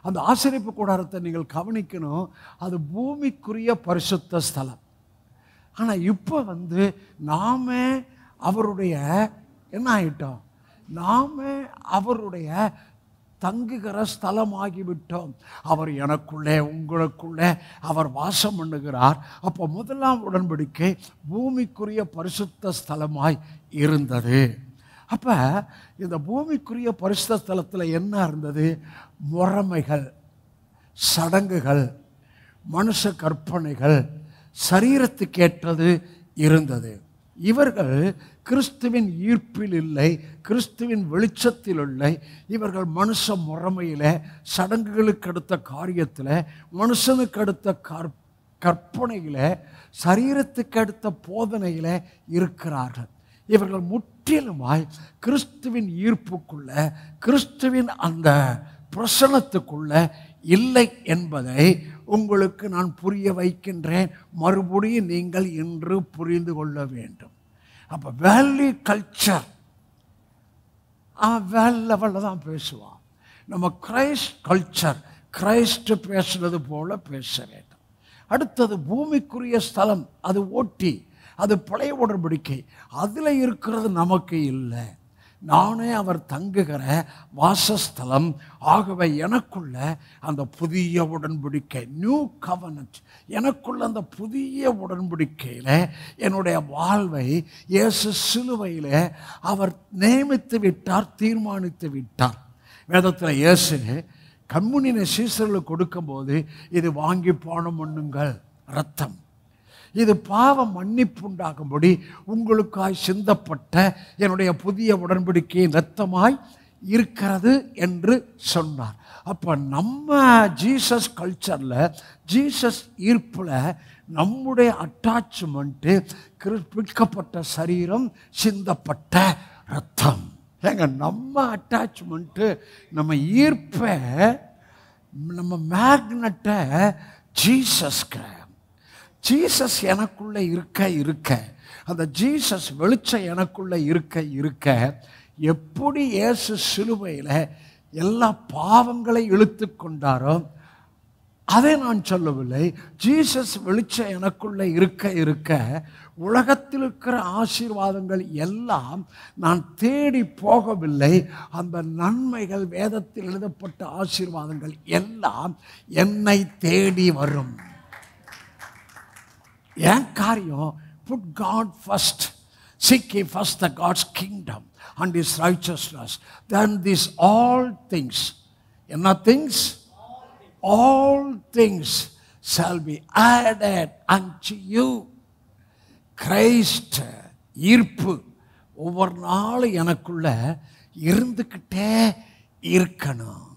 அந்த ஆசிரியப்பு கூடாரத்தை நீங்கள் கவனிக்கணும் அது பூமிக்குரிய பரிசுத்த ஸ்தலம் ஆனால் இப்போ வந்து நாம அவருடைய என்ன ஆயிட்டோம் நாம அவருடைய தங்குகிற ஸ்தலமாகிவிட்டோம் அவர் எனக்குள்ளே உங்களுக்குள்ளே அவர் வாசம் பண்ணுகிறார் அப்போ முதலாம் உடன்படிக்கை பூமிக்குரிய பரிசுத்த ஸ்தலமாய் இருந்தது அப்போ இந்த பூமிக்குரிய பரிசுத்த ஸ்தலத்தில் என்ன இருந்தது முறைமைகள் சடங்குகள் மனுஷ கற்பனைகள் சரீரத்துக்கேற்றது இருந்தது இவர்கள் கிறிஸ்துவின் ஈர்ப்பில் இல்லை கிறிஸ்துவின் வெளிச்சத்தில் இல்லை இவர்கள் மனுஷ முறைமையில் சடங்குகளுக்கு அடுத்த காரியத்தில் மனுஷனுக்கு அடுத்த கற் கற்பனையில் சரீரத்துக்கு அடுத்த போதனையில் இருக்கிறார்கள் இவர்கள் முற்றிலுமாய் கிறிஸ்துவின் ஈர்ப்புக்குள்ள கிறிஸ்துவின் அந்த பிரசனத்துக்குள்ள இல்லை என்பதை உங்களுக்கு நான் புரிய வைக்கின்றேன் மறுபடியும் நீங்கள் இன்று புரிந்து கொள்ள வேண்டும் அப்போ வேல்யூ கல்ச்சர் அவன் வேல் லெவலில் தான் பேசுவான் நம்ம கிரைஸ்ட் கல்ச்சர் கிரைஸ்ட் பேசுறது போல பேச வேண்டும் அடுத்தது பூமிக்குரிய ஸ்தலம் அது ஓட்டி அது பழைய உடன்படிக்கை அதில் இருக்கிறது நமக்கு இல்லை நானே அவர் தங்குகிற வாசஸ்தலம் ஆகவே எனக்குள்ள அந்த புதிய உடன்படிக்கை நியூ கவனட் எனக்குள்ள அந்த புதிய உடன்படிக்கையில் என்னுடைய வாழ்வை இயேசு சிலுவையில் அவர் நியமித்து விட்டார் தீர்மானித்து விட்டார் வேதத்தில் இயேசு கம்முனின சீசர்களுக்கு கொடுக்கும்போது இது வாங்கி போனம் பண்ணுங்கள் ரத்தம் இது பாவ மன்னிப்புண்டாகும்படி உங்களுக்காய் சிந்தப்பட்ட என்னுடைய புதிய உடன்படிக்கையின் இரத்தமாய் இருக்கிறது என்று சொன்னார் அப்போ நம்ம ஜீசஸ் கல்ச்சரில் ஜீசஸ் ஈர்ப்பில் நம்முடைய அட்டாச்மெண்ட்டு பிடிக்கப்பட்ட சரீரம் சிந்தப்பட்ட ரத்தம் ஏங்க நம்ம அட்டாச்மெண்ட்டு நம்ம ஈர்ப்பை நம்ம மேக்னட்டை ஜீசஸ்க்கு ஜீசஸ் எனக்குள்ளே இருக்க இருக்க அந்த ஜீசஸ் வெளிச்சம் எனக்குள்ளே இருக்க இருக்க எப்படி இயேசு சிலுவையில் எல்லா பாவங்களை இழுத்து கொண்டாரோ அதை நான் சொல்லவில்லை ஜீசஸ் வெளிச்சம் எனக்குள்ளே இருக்க இருக்க உலகத்தில் இருக்கிற ஆசீர்வாதங்கள் எல்லாம் நான் தேடி போகவில்லை அந்த நன்மைகள் வேதத்தில் எழுதப்பட்ட ஆசீர்வாதங்கள் எல்லாம் என்னை தேடி வரும் என் காரியம் put God first seek ye first the God's kingdom and his righteousness. Then these all things, என்ன things? All things shall be added unto you. Christ ஈர்ப்பு ஒவ்வொரு நாளும் எனக்குள்ள இருந்துக்கிட்டே இருக்கணும்